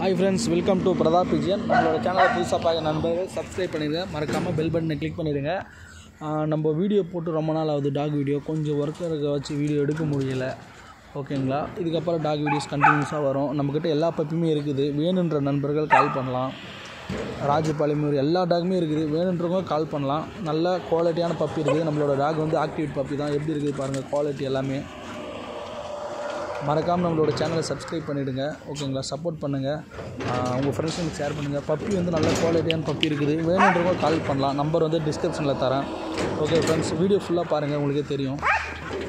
hi friends welcome to Pratap Vijayan நம்மளோட சேனலை புதுசாக பார்க்க நண்பர்கள் சப்ஸ்கிரைப் பண்ணிடுங்க மறக்காமல் பெல் பட்டனை கிளிக் பண்ணிடுங்க ஆஹ் நம்ம வீடியோ போட்டு ரொம்ப நாள் ஆகுது டாக் வீடியோ கொஞ்சம் ஒர்க் இருக்க வச்சு வீடியோ எடுக்க முடியல ஓகேங்களா இதுக்கப்புறம் டாக் வீடியோஸ் கண்டினியூஸாக வரும் நம்மக்கிட்ட எல்லா பப்பியுமே இருக்குது வேணுன்ற நண்பர்கள் கால் பண்ணலாம் ராஜபாளையம் எல்லா டாகுமே இருக்குது வேணுன்றவங்க கால் பண்ணலாம் நல்ல குவாலிட்டியான பப்பி இருக்குது நம்மளோட டாக் வந்து ஆக்டிவேட் பப்பி தான் எப்படி இருக்குது பாருங்கள் குவாலிட்டி எல்லாமே மறக்காமல் நம்மளோட சேனலை சப்ஸ்கிரைப் பண்ணிவிடுங்க ஓகேங்களா சப்போர்ட் பண்ணுங்கள் உங்கள் ஃப்ரெண்ட்ஸுங்களுக்கு ஷேர் பண்ணுங்கள் பப்பி வந்து நல்ல குவாலிட்டியான பப்பி இருக்குது வேணுன்றவங்க கால் பண்ணலாம் நம்பர் வந்து டிஸ்கிரிப்ஷனில் தரேன் ஓகே ஃப்ரெண்ட்ஸ் வீடியோ ஃபுல்லாக பாருங்கள் உங்களுக்கே தெரியும்